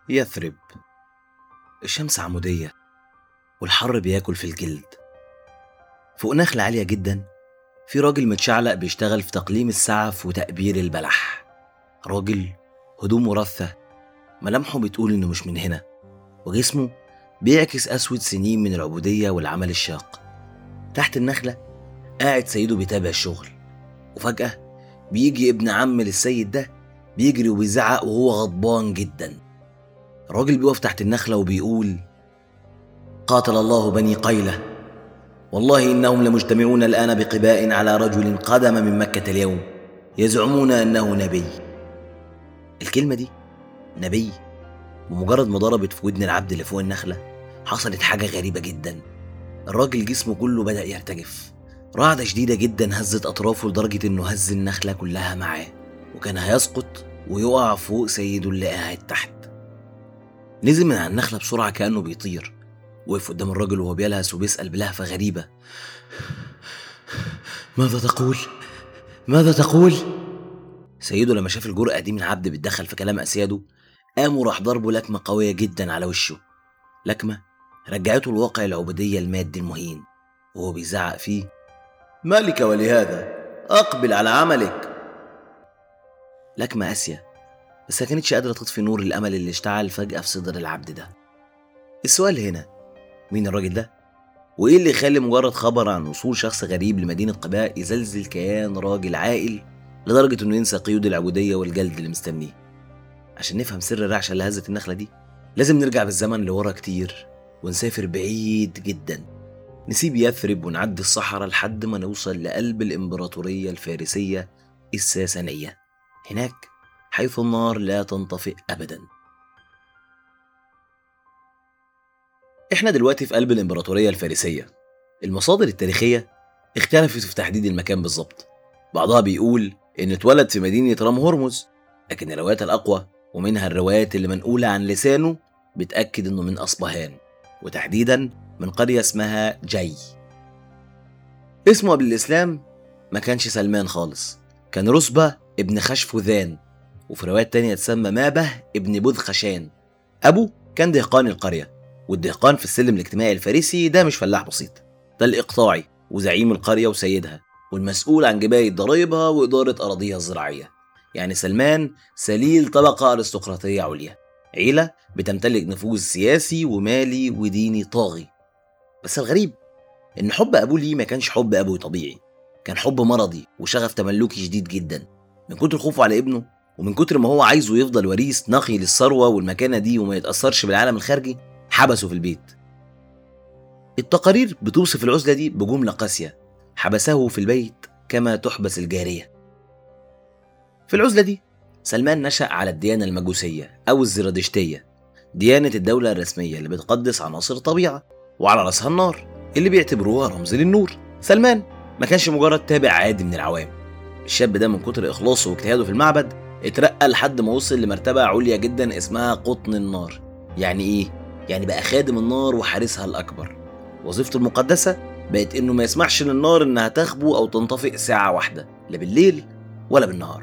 يثرب الشمس عمودية والحر بياكل في الجلد فوق نخلة عالية جدا في راجل متشعلق بيشتغل في تقليم السعف وتقبير البلح راجل هدومه رثة ملامحه بتقول إنه مش من هنا وجسمه بيعكس أسود سنين من العبودية والعمل الشاق تحت النخلة قاعد سيده بيتابع الشغل وفجأة بيجي ابن عم للسيد ده بيجري وبيزعق وهو غضبان جدا الراجل بيقف تحت النخلة وبيقول قاتل الله بني قيلة والله إنهم لمجتمعون الآن بقباء على رجل قدم من مكة اليوم يزعمون أنه نبي الكلمة دي نبي بمجرد ما ضربت في ودن العبد اللي فوق النخلة حصلت حاجة غريبة جدا الراجل جسمه كله بدأ يرتجف رعدة شديدة جدا هزت أطرافه لدرجة إنه هز النخلة كلها معاه وكان هيسقط ويقع فوق سيده اللي قاعد تحت نزل من على النخلة بسرعة كأنه بيطير وقف قدام الراجل وهو بيلهس وبيسأل بلهفة غريبة ماذا تقول؟ ماذا تقول؟ سيده لما شاف الجرأة دي من عبد بيتدخل في كلام أسياده قام وراح ضربه لكمة قوية جدا على وشه لكمة رجعته لواقع العبودية المادي المهين وهو بيزعق فيه مالك ولهذا أقبل على عملك لكمة قاسية بس ما كانتش قادرة تطفي نور الأمل اللي اشتعل فجأة في صدر العبد ده السؤال هنا مين الراجل ده؟ وإيه اللي يخلي مجرد خبر عن وصول شخص غريب لمدينة قباء يزلزل كيان راجل عاقل لدرجة إنه ينسى قيود العبودية والجلد اللي مستنيه عشان نفهم سر الرعشة اللي هزت النخلة دي لازم نرجع بالزمن لورا كتير ونسافر بعيد جدا نسيب يثرب ونعدي الصحراء لحد ما نوصل لقلب الإمبراطورية الفارسية الساسانية هناك حيث النار لا تنطفئ أبدا احنا دلوقتي في قلب الإمبراطورية الفارسية المصادر التاريخية اختلفت في تحديد المكان بالظبط بعضها بيقول إن اتولد في مدينة رام هرمز لكن الروايات الأقوى ومنها الروايات اللي منقولة عن لسانه بتأكد إنه من أصبهان وتحديدا من قرية اسمها جاي اسمه قبل الإسلام ما كانش سلمان خالص كان رسبة ابن خشفذان وفي روايات تانية تسمى مابه ابن بوذ خشان أبوه كان دهقان القرية والدهقان في السلم الاجتماعي الفارسي ده مش فلاح بسيط ده الإقطاعي وزعيم القرية وسيدها والمسؤول عن جباية ضرائبها وإدارة أراضيها الزراعية يعني سلمان سليل طبقة أرستقراطية عليا عيلة بتمتلك نفوذ سياسي ومالي وديني طاغي بس الغريب إن حب أبوه ليه ما كانش حب أبوي طبيعي كان حب مرضي وشغف تملكي شديد جدا من كتر خوفه على ابنه ومن كتر ما هو عايزه يفضل وريث نقي للثروة والمكانة دي وما يتأثرش بالعالم الخارجي حبسه في البيت التقارير بتوصف العزلة دي بجملة قاسية حبسه في البيت كما تحبس الجارية في العزلة دي سلمان نشأ على الديانة المجوسية أو الزرادشتية ديانة الدولة الرسمية اللي بتقدس عناصر الطبيعة وعلى رأسها النار اللي بيعتبروها رمز للنور سلمان ما كانش مجرد تابع عادي من العوام الشاب ده من كتر إخلاصه واجتهاده في المعبد اترقى لحد ما وصل لمرتبة عليا جدا اسمها قطن النار يعني إيه؟ يعني بقى خادم النار وحارسها الأكبر وظيفته المقدسة بقت إنه ما يسمحش للنار إنها تخبو أو تنطفئ ساعة واحدة لا بالليل ولا بالنهار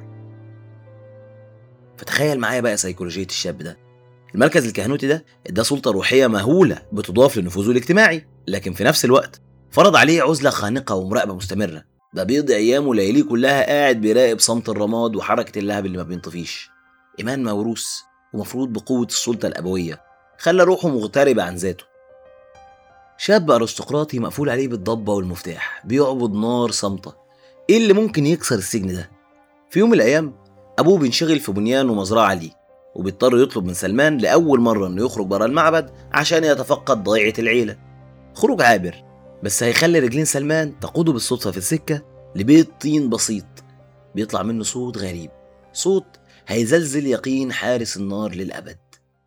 فتخيل معايا بقى سيكولوجية الشاب ده المركز الكهنوتي ده اداه سلطة روحية مهولة بتضاف لنفوذه الاجتماعي لكن في نفس الوقت فرض عليه عزلة خانقة ومراقبة مستمرة ده بيقضي أيامه ولياليه كلها قاعد بيراقب صمت الرماد وحركة اللهب اللي ما بينطفيش إيمان موروث ومفروض بقوة السلطة الأبوية خلى روحه مغتربة عن ذاته شاب أرستقراطي مقفول عليه بالضبة والمفتاح بيعبد نار صامتة إيه اللي ممكن يكسر السجن ده؟ في يوم من الأيام أبوه بينشغل في بنيان ومزرعة ليه وبيضطر يطلب من سلمان لأول مرة إنه يخرج بره المعبد عشان يتفقد ضيعة العيلة خروج عابر بس هيخلي رجلين سلمان تقوده بالصدفة في السكة لبيت طين بسيط بيطلع منه صوت غريب صوت هيزلزل يقين حارس النار للأبد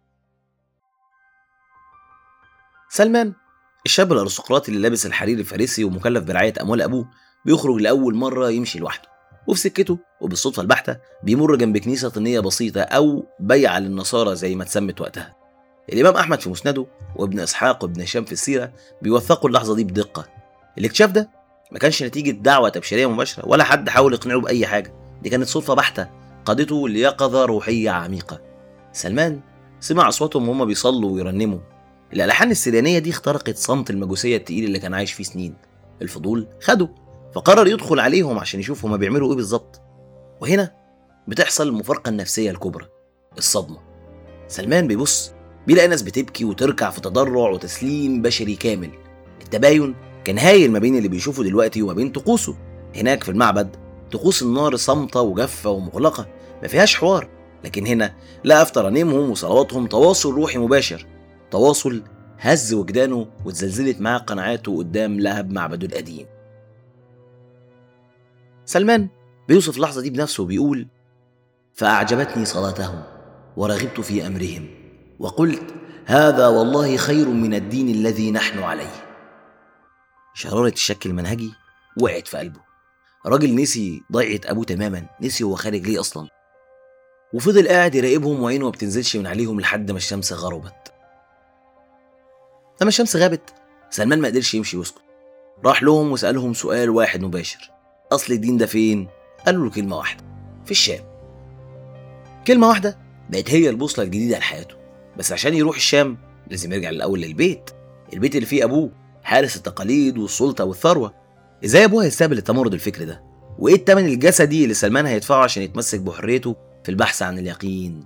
سلمان الشاب الأرستقراطي اللي لابس الحرير الفارسي ومكلف برعاية أموال أبوه بيخرج لأول مرة يمشي لوحده وفي سكته وبالصدفة البحتة بيمر جنب كنيسة طينية بسيطة أو بيعة للنصارى زي ما اتسمت وقتها الإمام أحمد في مسنده وابن إسحاق وابن هشام في السيرة بيوثقوا اللحظة دي بدقة الاكتشاف ده ما كانش نتيجة دعوة تبشيرية مباشرة ولا حد حاول يقنعه بأي حاجة دي كانت صدفة بحتة قادته ليقظة روحية عميقة سلمان سمع أصواتهم وهم بيصلوا ويرنموا الألحان السريانية دي اخترقت صمت المجوسية التقيل اللي كان عايش فيه سنين الفضول خده فقرر يدخل عليهم عشان يشوف هما بيعملوا ايه بالظبط وهنا بتحصل المفارقة النفسية الكبرى الصدمة سلمان بيبص بيلاقي ناس بتبكي وتركع في تضرع وتسليم بشري كامل التباين كان هايل ما بين اللي بيشوفه دلوقتي وما بين طقوسه هناك في المعبد طقوس النار صامتة وجافة ومغلقة ما فيهاش حوار لكن هنا لقى في ترانيمهم وصلواتهم تواصل روحي مباشر تواصل هز وجدانه واتزلزلت معاه قناعاته قدام لهب معبده القديم سلمان بيوصف اللحظة دي بنفسه وبيقول فأعجبتني صلاتهم ورغبت في أمرهم وقلت هذا والله خير من الدين الذي نحن عليه شرارة الشك المنهجي وقعت في قلبه راجل نسي ضيعة أبوه تماما نسي هو خارج ليه أصلا وفضل قاعد يراقبهم وعينه ما بتنزلش من عليهم لحد ما الشمس غربت لما الشمس غابت سلمان ما قدرش يمشي ويسكت راح لهم وسألهم سؤال واحد مباشر أصل الدين ده فين؟ قالوا له كلمة واحدة في الشام كلمة واحدة بقت هي البوصلة الجديدة لحياته بس عشان يروح الشام لازم يرجع الأول للبيت البيت اللي فيه أبوه حارس التقاليد والسلطة والثروة إزاي أبوه هيستقبل التمرد الفكري ده؟ وإيه التمن الجسدي اللي سلمان هيدفعه عشان يتمسك بحريته في البحث عن اليقين؟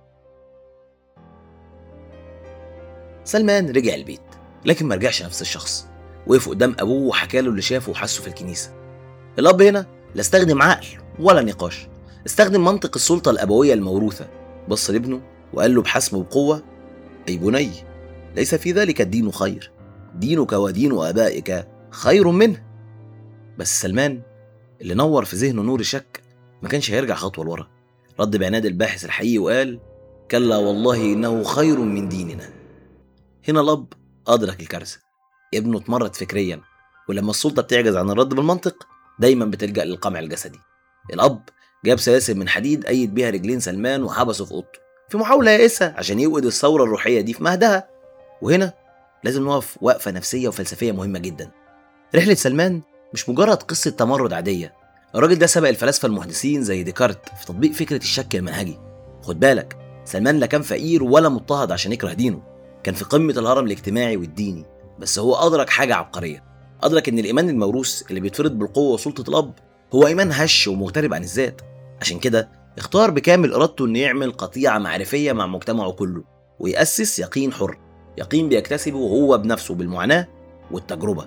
سلمان رجع البيت لكن ما رجعش نفس الشخص وقف قدام أبوه وحكى له اللي شافه وحسه في الكنيسة الأب هنا لا استخدم عقل ولا نقاش استخدم منطق السلطة الأبوية الموروثة بص لابنه وقال له بحسم وبقوة أي بني ليس في ذلك الدين خير دينك ودين آبائك خير منه بس سلمان اللي نور في ذهنه نور الشك ما كانش هيرجع خطوة لورا رد بعناد الباحث الحقيقي وقال كلا والله إنه خير من ديننا هنا الأب أدرك الكارثة ابنه اتمرد فكريا ولما السلطة بتعجز عن الرد بالمنطق دايما بتلجأ للقمع الجسدي الأب جاب سلاسل من حديد أيد بيها رجلين سلمان وحبسه في أوضته في محاولة يائسة عشان يوقد الثورة الروحية دي في مهدها وهنا لازم نقف وقفة نفسية وفلسفية مهمة جدا رحلة سلمان مش مجرد قصة تمرد عادية الراجل ده سبق الفلاسفة المحدثين زي ديكارت في تطبيق فكرة الشك المنهجي خد بالك سلمان لا كان فقير ولا مضطهد عشان يكره دينه كان في قمة الهرم الاجتماعي والديني بس هو أدرك حاجة عبقرية أدرك إن الإيمان الموروث اللي بيتفرض بالقوة وسلطة الأب هو إيمان هش ومغترب عن الذات عشان كده اختار بكامل إرادته إنه يعمل قطيعة معرفية مع مجتمعه كله ويأسس يقين حر يقين بيكتسبه هو بنفسه بالمعاناة والتجربة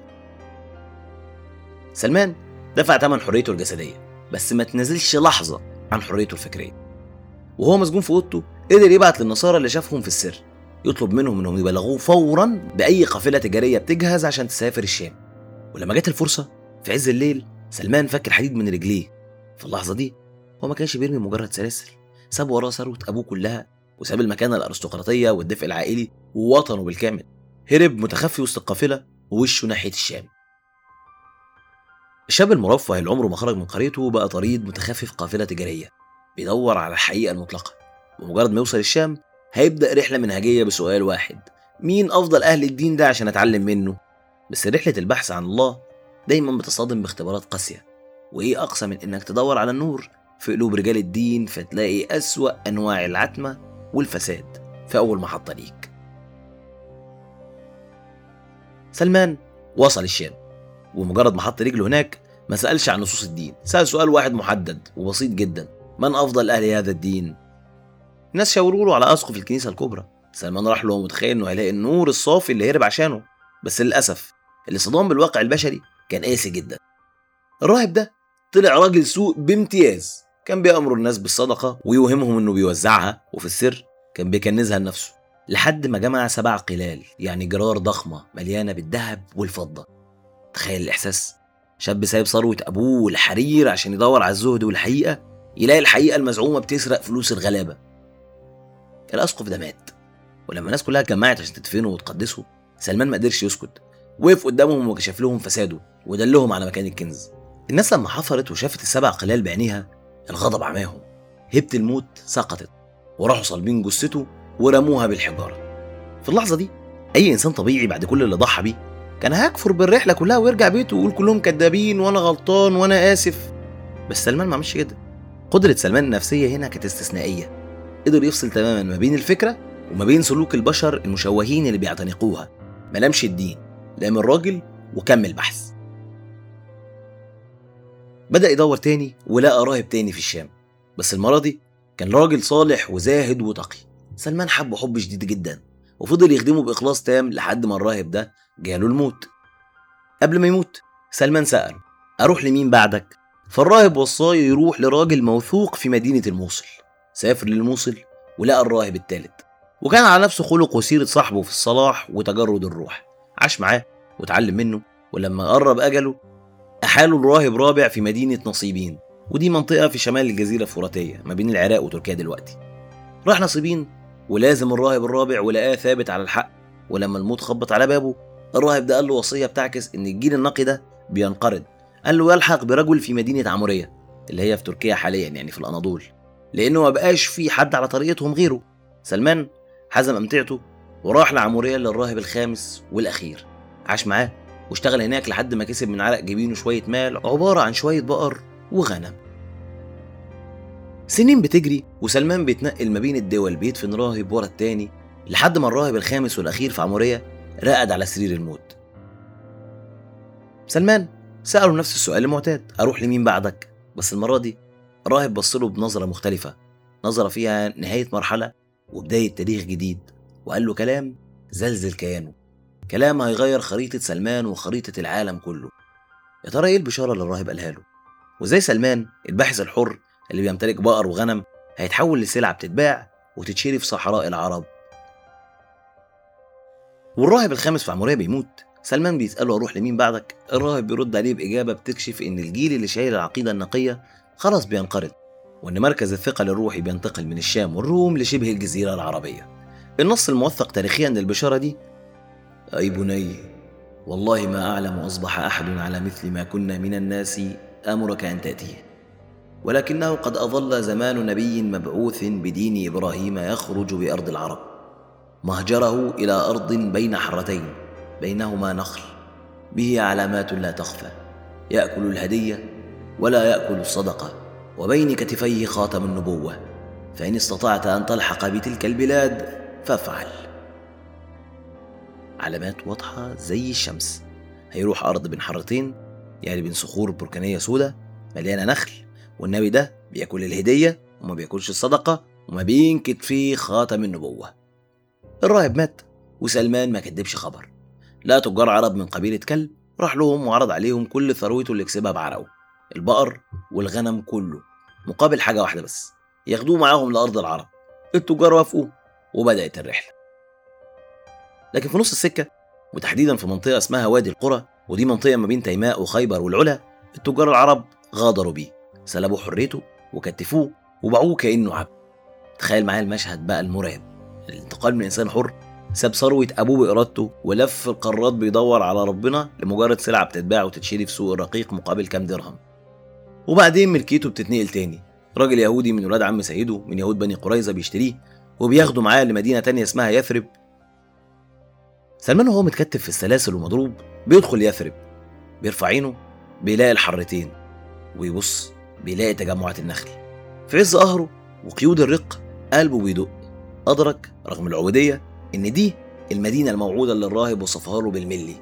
سلمان دفع ثمن حريته الجسدية بس ما تنزلش لحظة عن حريته الفكرية وهو مسجون في أوضته قدر يبعت للنصارى اللي شافهم في السر يطلب منهم انهم يبلغوه فورا باي قافله تجاريه بتجهز عشان تسافر الشام ولما جت الفرصه في عز الليل سلمان فك الحديد من رجليه في اللحظه دي هو ما كانش بيرمي مجرد سلاسل ساب وراه ثروه ابوه كلها وساب المكانه الارستقراطيه والدفء العائلي ووطنه بالكامل هرب متخفي وسط القافله ووشه ناحيه الشام الشاب المرفه اللي عمره ما خرج من قريته بقى طريد متخفي في قافله تجاريه بيدور على الحقيقه المطلقه ومجرد ما يوصل الشام هيبدأ رحلة منهجية بسؤال واحد مين أفضل أهل الدين ده عشان أتعلم منه؟ بس رحلة البحث عن الله دايما بتصطدم باختبارات قاسية وإيه أقصى من إنك تدور على النور في قلوب رجال الدين فتلاقي أسوأ أنواع العتمة والفساد في أول محطة ليك سلمان وصل الشام ومجرد ما حط رجله هناك ما سألش عن نصوص الدين سأل سؤال واحد محدد وبسيط جدا من أفضل أهل هذا الدين الناس شاوروا له على اسقف الكنيسه الكبرى سلمان راح له متخيل انه هيلاقي النور الصافي اللي هرب عشانه بس للاسف الاصطدام بالواقع البشري كان قاسي جدا الراهب ده طلع راجل سوق بامتياز كان بيأمر الناس بالصدقة ويوهمهم انه بيوزعها وفي السر كان بيكنزها لنفسه لحد ما جمع سبع قلال يعني جرار ضخمة مليانة بالذهب والفضة تخيل الإحساس شاب سايب ثروة أبوه والحرير عشان يدور على الزهد والحقيقة يلاقي الحقيقة المزعومة بتسرق فلوس الغلابة الاسقف ده مات ولما الناس كلها اتجمعت عشان تدفنه وتقدسه سلمان ما قدرش يسكت وقف قدامهم وكشف لهم فساده ودلهم على مكان الكنز الناس لما حفرت وشافت السبع قلال بعينيها الغضب عماهم هبة الموت سقطت وراحوا صالبين جثته ورموها بالحجارة في اللحظة دي أي إنسان طبيعي بعد كل اللي ضحى بيه كان هيكفر بالرحلة كلها ويرجع بيته ويقول كلهم كدابين وأنا غلطان وأنا آسف بس سلمان ما عملش كده قدرة سلمان النفسية هنا كانت استثنائية قدر يفصل تماما ما بين الفكرة وما بين سلوك البشر المشوهين اللي بيعتنقوها ما لامش الدين لام الراجل وكمل بحث بدأ يدور تاني ولقى راهب تاني في الشام بس المرة دي كان راجل صالح وزاهد وتقي سلمان حبه حب شديد جدا وفضل يخدمه بإخلاص تام لحد ما الراهب ده جاله الموت قبل ما يموت سلمان سأل أروح لمين بعدك؟ فالراهب وصاه يروح لراجل موثوق في مدينة الموصل سافر للموصل ولقى الراهب التالت وكان على نفس خلق وسيرة صاحبه في الصلاح وتجرد الروح عاش معاه واتعلم منه ولما قرب أجله أحاله الراهب رابع في مدينة نصيبين ودي منطقة في شمال الجزيرة الفراتية ما بين العراق وتركيا دلوقتي راح نصيبين ولازم الراهب الرابع ولقاه ثابت على الحق ولما الموت خبط على بابه الراهب ده قال له وصية بتعكس إن الجيل النقي ده بينقرض قال له يلحق برجل في مدينة عمورية اللي هي في تركيا حاليا يعني في الأناضول لأنه ما بقاش في حد على طريقتهم غيره سلمان حزم أمتعته وراح لعمورية للراهب الخامس والأخير عاش معاه واشتغل هناك لحد ما كسب من عرق جبينه شوية مال عبارة عن شوية بقر وغنم سنين بتجري وسلمان بيتنقل ما بين الدول بيدفن راهب ورا التاني لحد ما الراهب الخامس والأخير في عمورية رقد على سرير الموت سلمان سأله نفس السؤال المعتاد أروح لمين بعدك؟ بس المرة دي الراهب بصله بنظرة مختلفة نظرة فيها نهاية مرحلة وبداية تاريخ جديد وقال له كلام زلزل كيانه كلام هيغير خريطة سلمان وخريطة العالم كله يا ترى ايه البشارة اللي الراهب قالها له وزي سلمان الباحث الحر اللي بيمتلك بقر وغنم هيتحول لسلعة بتتباع وتتشري في صحراء العرب والراهب الخامس في عمورية بيموت سلمان بيسأله أروح لمين بعدك الراهب بيرد عليه بإجابة بتكشف إن الجيل اللي شايل العقيدة النقية خلاص بينقرض وإن مركز الثقل الروحي بينتقل من الشام والروم لشبه الجزيرة العربية النص الموثق تاريخيا للبشارة دي أي بني والله ما أعلم أصبح أحد على مثل ما كنا من الناس آمرك أن تأتيه ولكنه قد أظل زمان نبي مبعوث بدين إبراهيم يخرج بأرض العرب مهجره إلى أرض بين حرتين بينهما نخل به علامات لا تخفى يأكل الهدية ولا يأكل الصدقة وبين كتفيه خاتم النبوة فإن استطعت أن تلحق بتلك البلاد فافعل علامات واضحة زي الشمس هيروح أرض بين حرتين يعني بين صخور بركانية سودة مليانة نخل والنبي ده بياكل الهدية وما بياكلش الصدقة وما بين كتفيه خاتم النبوة الراهب مات وسلمان ما كدبش خبر لا تجار عرب من قبيلة كلب راح لهم وعرض عليهم كل ثروته اللي كسبها بعرقه البقر والغنم كله مقابل حاجة واحدة بس ياخدوه معاهم لأرض العرب التجار وافقوا وبدأت الرحلة لكن في نص السكة وتحديدا في منطقة اسمها وادي القرى ودي منطقة ما بين تيماء وخيبر والعلا التجار العرب غادروا بيه سلبوا حريته وكتفوه وباعوه كأنه عبد تخيل معايا المشهد بقى المرعب الانتقال من إنسان حر ساب ثروة أبوه بإرادته ولف القارات بيدور على ربنا لمجرد سلعة بتتباع وتتشري في سوق الرقيق مقابل كام درهم وبعدين ملكيته بتتنقل تاني راجل يهودي من ولاد عم سيده من يهود بني قريظة بيشتريه وبياخده معاه لمدينة تانية اسمها يثرب سلمان وهو متكتف في السلاسل ومضروب بيدخل يثرب بيرفع عينه بيلاقي الحرتين ويبص بيلاقي تجمعات النخل في عز قهره وقيود الرق قلبه بيدق أدرك رغم العبودية إن دي المدينة الموعودة اللي الراهب وصفها له بالملي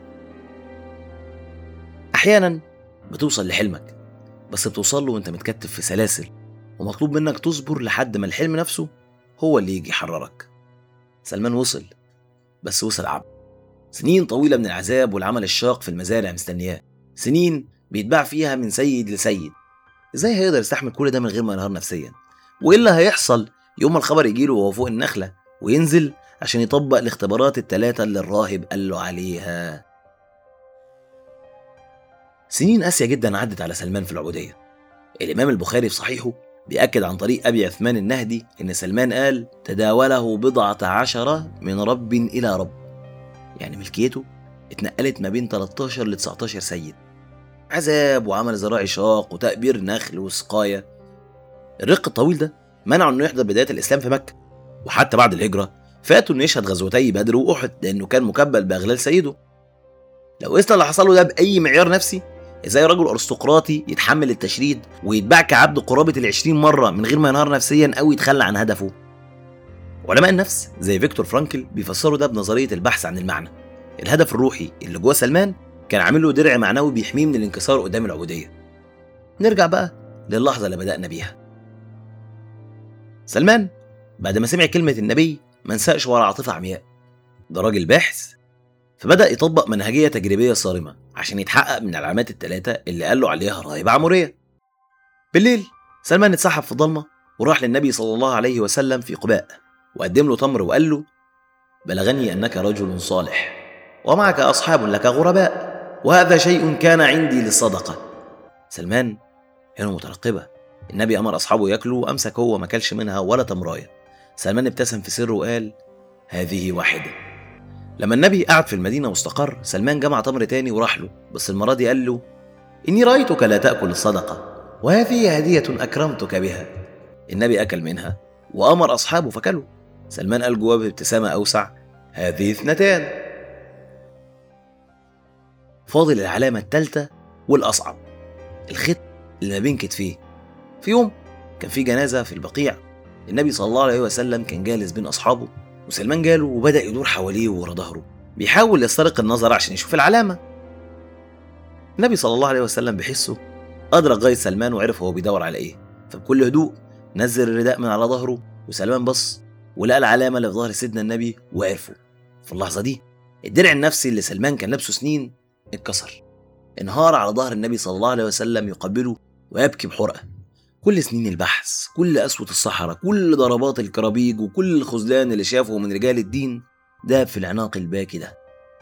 أحيانا بتوصل لحلمك بس بتوصل له وانت متكتف في سلاسل ومطلوب منك تصبر لحد ما الحلم نفسه هو اللي يجي يحررك سلمان وصل بس وصل عبد سنين طويلة من العذاب والعمل الشاق في المزارع مستنياه سنين بيتباع فيها من سيد لسيد ازاي هيقدر يستحمل كل ده من غير ما ينهار نفسيا وايه اللي هيحصل يوم ما الخبر يجيله وهو فوق النخلة وينزل عشان يطبق الاختبارات التلاتة اللي الراهب قال له عليها سنين قاسية جدا عدت على سلمان في العبودية الإمام البخاري في صحيحه بيأكد عن طريق أبي عثمان النهدي إن سلمان قال تداوله بضعة عشرة من رب إلى رب يعني ملكيته اتنقلت ما بين 13 ل 19 سيد عذاب وعمل زراعي شاق وتأبير نخل وسقاية الرق الطويل ده منعه انه يحضر بداية الإسلام في مكة وحتى بعد الهجرة فاتوا انه يشهد غزوتي بدر وأحد لأنه كان مكبل بأغلال سيده لو قسنا اللي حصل له ده بأي معيار نفسي ازاي رجل ارستقراطي يتحمل التشريد ويتباع كعبد قرابة العشرين مرة من غير ما ينهار نفسيا أو يتخلى عن هدفه علماء النفس زي فيكتور فرانكل بيفسروا ده بنظرية البحث عن المعنى الهدف الروحي اللي جوه سلمان كان عامل له درع معنوي بيحميه من الانكسار قدام العبودية نرجع بقى للحظة اللي بدأنا بيها سلمان بعد ما سمع كلمة النبي ما نساش ورا عاطفة عمياء ده راجل باحث فبدأ يطبق منهجية تجريبية صارمة عشان يتحقق من العلامات الثلاثة اللي قال له عليها راهب عمورية بالليل سلمان اتسحب في ضلمة وراح للنبي صلى الله عليه وسلم في قباء وقدم له تمر وقال له بلغني أنك رجل صالح ومعك أصحاب لك غرباء وهذا شيء كان عندي للصدقة سلمان هنا مترقبة النبي أمر أصحابه ياكلوا أمسك هو ما كلش منها ولا تمراية سلمان ابتسم في سره وقال هذه واحدة لما النبي قعد في المدينة واستقر سلمان جمع تمر تاني وراح له بس المرة دي قال له إني رأيتك لا تأكل الصدقة وهذه هدية أكرمتك بها النبي أكل منها وأمر أصحابه فكلوا سلمان قال جواه بابتسامة أوسع هذه اثنتان فاضل العلامة الثالثة والأصعب الخط اللي ما بين كتفيه في يوم كان في جنازة في البقيع النبي صلى الله عليه وسلم كان جالس بين أصحابه وسلمان جاله وبدأ يدور حواليه ورا ظهره بيحاول يسترق النظر عشان يشوف العلامة النبي صلى الله عليه وسلم بحسه أدرك غاية سلمان وعرف هو بيدور على إيه فبكل هدوء نزل الرداء من على ظهره وسلمان بص ولقى العلامة اللي في ظهر سيدنا النبي وعرفه في اللحظة دي الدرع النفسي اللي سلمان كان لابسه سنين اتكسر انهار على ظهر النبي صلى الله عليه وسلم يقبله ويبكي بحرقة كل سنين البحث كل قسوة الصحراء كل ضربات الكرابيج وكل الخذلان اللي شافه من رجال الدين داب في العناق الباكي ده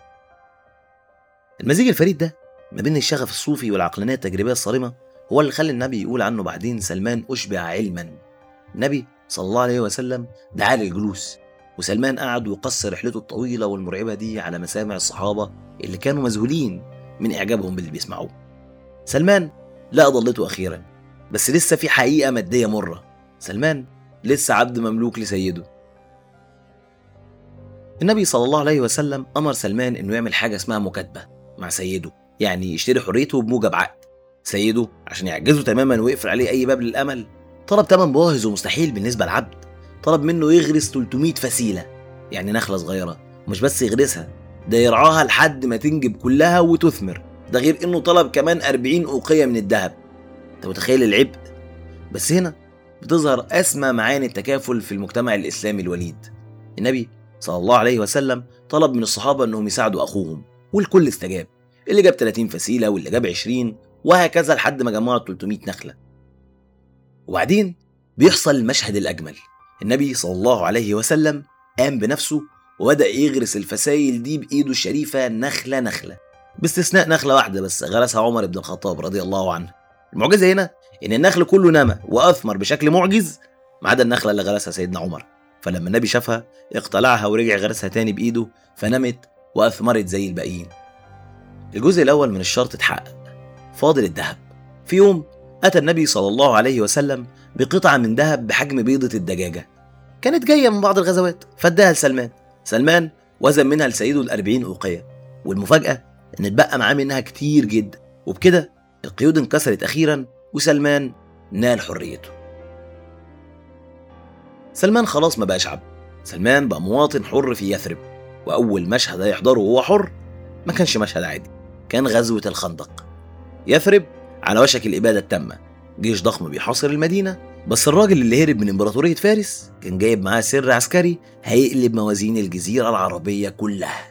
المزيج الفريد ده ما بين الشغف الصوفي والعقلانية التجريبية الصارمة هو اللي خلى النبي يقول عنه بعدين سلمان أشبع علما النبي صلى الله عليه وسلم دعا للجلوس وسلمان قعد وقص رحلته الطويلة والمرعبة دي على مسامع الصحابة اللي كانوا مذهولين من إعجابهم باللي بيسمعوه سلمان لقى ضلته أخيرا بس لسه في حقيقة مادية مرة سلمان لسه عبد مملوك لسيده النبي صلى الله عليه وسلم أمر سلمان إنه يعمل حاجة اسمها مكاتبة مع سيده يعني يشتري حريته بموجب عقد سيده عشان يعجزه تماما ويقفل عليه أي باب للأمل طلب تمن باهظ ومستحيل بالنسبة للعبد طلب منه يغرس 300 فسيلة يعني نخلة صغيرة مش بس يغرسها ده يرعاها لحد ما تنجب كلها وتثمر ده غير انه طلب كمان 40 أوقية من الذهب انت متخيل العبء بس هنا بتظهر أسمى معاني التكافل في المجتمع الإسلامي الوليد النبي صلى الله عليه وسلم طلب من الصحابة أنهم يساعدوا أخوهم والكل استجاب اللي جاب 30 فسيلة واللي جاب 20 وهكذا لحد ما جمعوا 300 نخلة وبعدين بيحصل المشهد الأجمل النبي صلى الله عليه وسلم قام بنفسه وبدأ يغرس الفسايل دي بإيده الشريفة نخلة نخلة باستثناء نخلة واحدة بس غرسها عمر بن الخطاب رضي الله عنه المعجزة هنا إن النخل كله نما وأثمر بشكل معجز ما عدا النخلة اللي غرسها سيدنا عمر فلما النبي شافها اقتلعها ورجع غرسها تاني بإيده فنمت وأثمرت زي الباقيين الجزء الأول من الشرط اتحقق فاضل الذهب في يوم أتى النبي صلى الله عليه وسلم بقطعة من ذهب بحجم بيضة الدجاجة كانت جاية من بعض الغزوات فاداها لسلمان سلمان وزن منها لسيده الأربعين أوقية والمفاجأة إن اتبقى معاه منها كتير جدا وبكده القيود انكسرت أخيرا وسلمان نال حريته سلمان خلاص ما بقاش عبد سلمان بقى مواطن حر في يثرب وأول مشهد هيحضره وهو حر ما كانش مشهد عادي كان غزوة الخندق يثرب على وشك الإبادة التامة جيش ضخم بيحاصر المدينة بس الراجل اللي هرب من إمبراطورية فارس كان جايب معاه سر عسكري هيقلب موازين الجزيرة العربية كلها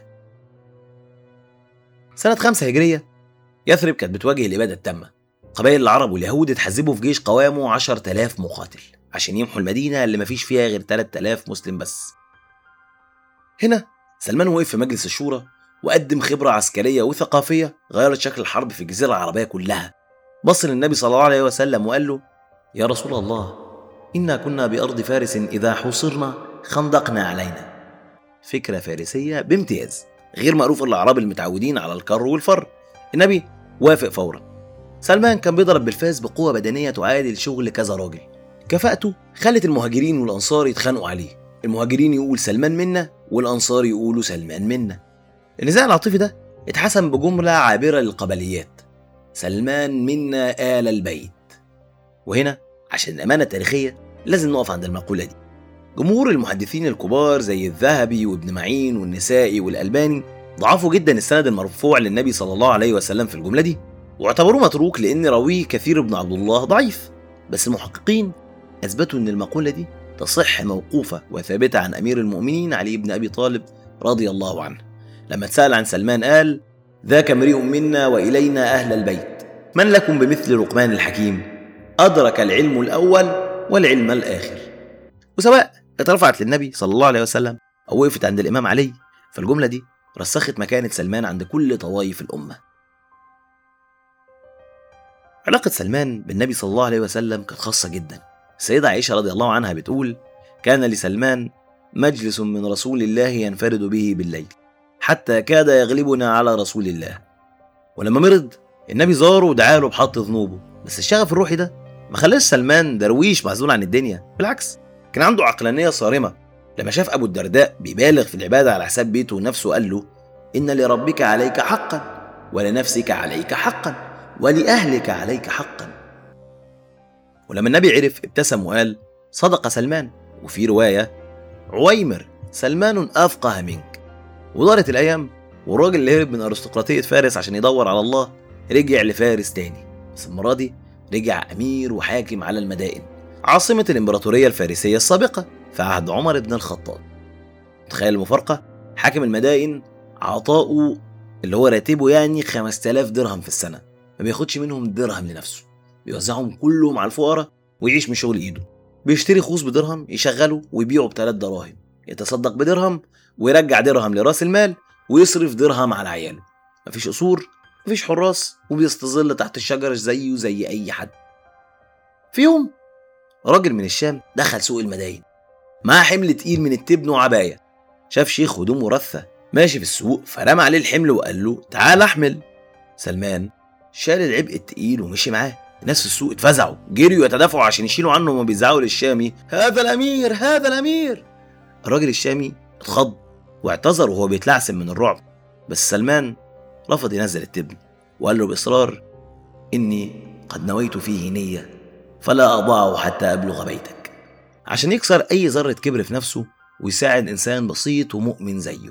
سنة خمسة هجرية يثرب كانت بتواجه الإبادة التامة قبائل العرب واليهود اتحزبوا في جيش قوامه 10000 مقاتل عشان يمحوا المدينة اللي مفيش فيها غير 3000 مسلم بس هنا سلمان وقف في مجلس الشورى وقدم خبرة عسكرية وثقافية غيرت شكل الحرب في الجزيرة العربية كلها بص للنبي صلى الله عليه وسلم وقال له يا رسول الله إنا كنا بأرض فارس إذا حوصرنا خندقنا علينا فكرة فارسية بامتياز غير مألوف الأعراب المتعودين على الكر والفر النبي وافق فورا سلمان كان بيضرب بالفاس بقوة بدنية تعادل شغل كذا راجل كفاءته خلت المهاجرين والأنصار يتخانقوا عليه المهاجرين يقول سلمان منا والأنصار يقولوا سلمان منا النزاع العاطفي ده اتحسم بجملة عابرة للقبليات سلمان منا آل البيت وهنا عشان الأمانة التاريخية لازم نقف عند المقولة دي جمهور المحدثين الكبار زي الذهبي وابن معين والنسائي والألباني ضعفوا جدا السند المرفوع للنبي صلى الله عليه وسلم في الجملة دي واعتبروه متروك لأن راويه كثير بن عبد الله ضعيف بس المحققين أثبتوا أن المقولة دي تصح موقوفة وثابتة عن أمير المؤمنين علي بن أبي طالب رضي الله عنه لما اتسأل عن سلمان قال ذاك امرئ منا وإلينا أهل البيت من لكم بمثل لقمان الحكيم أدرك العلم الأول والعلم الآخر وسواء اترفعت للنبي صلى الله عليه وسلم أو وقفت عند الإمام علي فالجملة دي رسخت مكانة سلمان عند كل طوائف الأمة علاقة سلمان بالنبي صلى الله عليه وسلم كانت خاصة جدا السيدة عائشة رضي الله عنها بتقول كان لسلمان مجلس من رسول الله ينفرد به بالليل حتى كاد يغلبنا على رسول الله ولما مرض النبي زاره ودعا له بحط ذنوبه بس الشغف الروحي ده ما خلاش سلمان درويش معزول عن الدنيا بالعكس كان عنده عقلانية صارمة لما شاف أبو الدرداء بيبالغ في العبادة على حساب بيته ونفسه قال له إن لربك عليك حقا ولنفسك عليك حقا ولأهلك عليك حقا ولما النبي عرف ابتسم وقال صدق سلمان وفي رواية عويمر سلمان أفقه منك ودارت الأيام والراجل اللي هرب من أرستقراطية فارس عشان يدور على الله رجع لفارس تاني بس المرة دي رجع أمير وحاكم على المدائن عاصمة الإمبراطورية الفارسية السابقة في عهد عمر بن الخطاب تخيل المفارقة حاكم المدائن عطاؤه اللي هو راتبه يعني 5000 درهم في السنة ما بياخدش منهم درهم لنفسه بيوزعهم كلهم على الفقراء ويعيش من شغل ايده بيشتري خوص بدرهم يشغله ويبيعه بثلاث دراهم يتصدق بدرهم ويرجع درهم لراس المال ويصرف درهم على عياله مفيش قصور مفيش حراس وبيستظل تحت الشجرة زيه زي أي حد في يوم راجل من الشام دخل سوق المداين معاه حمل تقيل من التبن وعباية شاف شيخ هدومه رثة ماشي في السوق فرمى عليه الحمل وقال له تعال احمل سلمان شال العبء التقيل ومشي معاه الناس في السوق اتفزعوا جريوا يتدافعوا عشان يشيلوا عنه وما بيزعقوا للشامي هذا الامير هذا الامير الراجل الشامي اتخض واعتذر وهو بيتلعثم من الرعب بس سلمان رفض ينزل التبن وقال له باصرار اني قد نويت فيه نيه فلا اضعه حتى ابلغ بيتك عشان يكسر اي ذره كبر في نفسه ويساعد انسان بسيط ومؤمن زيه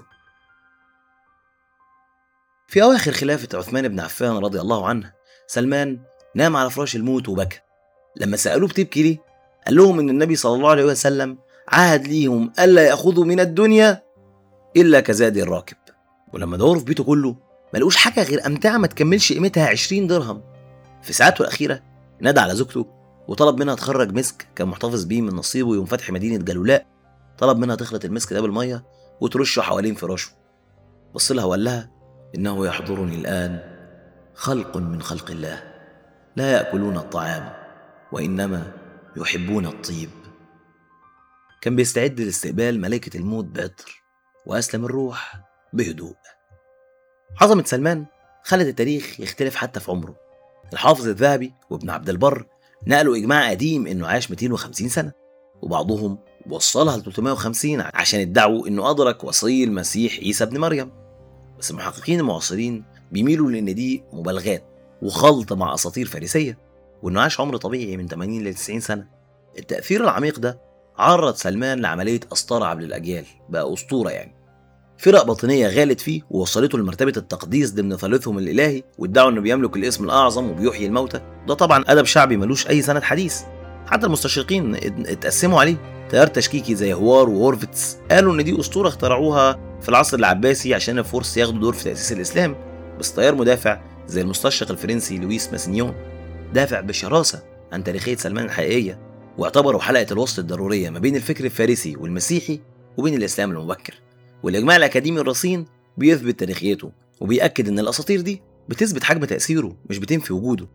في اواخر خلافه عثمان بن عفان رضي الله عنه سلمان نام على فراش الموت وبكى لما سالوه بتبكي ليه قال لهم ان النبي صلى الله عليه وسلم عهد ليهم الا ياخذوا من الدنيا الا كزاد الراكب ولما دوروا في بيته كله ما لقوش حاجه غير امتعه ما تكملش قيمتها 20 درهم في ساعته الاخيره نادى على زوجته وطلب منها تخرج مسك كان محتفظ بيه من نصيبه يوم فتح مدينه جلولاء طلب منها تخلط المسك ده بالميه وترشه حوالين فراشه بص لها وقال لها انه يحضرني الان خلق من خلق الله لا ياكلون الطعام وانما يحبون الطيب كان بيستعد لاستقبال ملائكه الموت بعطر واسلم الروح بهدوء عظمه سلمان خلت التاريخ يختلف حتى في عمره الحافظ الذهبي وابن عبد البر نقلوا اجماع قديم انه عاش 250 سنه وبعضهم وصلها ل 350 عشان ادعوا انه ادرك وصي المسيح عيسى ابن مريم بس المحققين المعاصرين بيميلوا لان دي مبالغات وخلط مع اساطير فارسيه وانه عاش عمر طبيعي من 80 ل 90 سنه التاثير العميق ده عرض سلمان لعمليه اسطره عبر الاجيال بقى اسطوره يعني فرق باطنية غالت فيه ووصلته لمرتبة التقديس ضمن ثالثهم الإلهي وادعوا إنه بيملك الاسم الأعظم وبيحيي الموتى ده طبعا أدب شعبي ملوش أي سند حديث حتى المستشرقين اتقسموا عليه تيار تشكيكي زي هوار وورفيتس قالوا إن دي أسطورة اخترعوها في العصر العباسي عشان الفرس ياخدوا دور في تأسيس الإسلام بس تيار مدافع زي المستشرق الفرنسي لويس ماسنيون دافع بشراسة عن تاريخية سلمان الحقيقية واعتبروا حلقة الوصل الضرورية ما بين الفكر الفارسي والمسيحي وبين الإسلام المبكر والإجماع الأكاديمي الرصين بيثبت تاريخيته وبيأكد إن الأساطير دي بتثبت حجم تأثيره مش بتنفي وجوده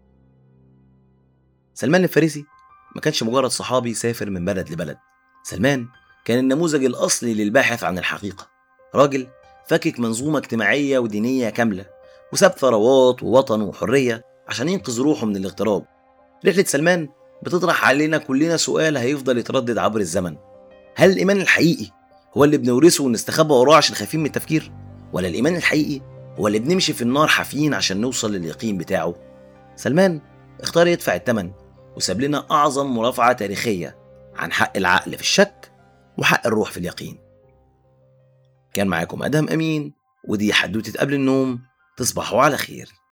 سلمان الفارسي ما كانش مجرد صحابي سافر من بلد لبلد سلمان كان النموذج الأصلي للباحث عن الحقيقة راجل فكك منظومة اجتماعية ودينية كاملة وساب ثروات ووطن وحرية عشان ينقذ روحه من الاغتراب رحلة سلمان بتطرح علينا كلنا سؤال هيفضل يتردد عبر الزمن هل الإيمان الحقيقي هو اللي بنورثه ونستخبى وراه عشان خايفين من التفكير ولا الإيمان الحقيقي هو اللي بنمشي في النار حافيين عشان نوصل لليقين بتاعه سلمان اختار يدفع الثمن وساب لنا أعظم مرافعة تاريخية عن حق العقل في الشك وحق الروح في اليقين كان معاكم أدهم أمين ودي حدوتة قبل النوم تصبحوا على خير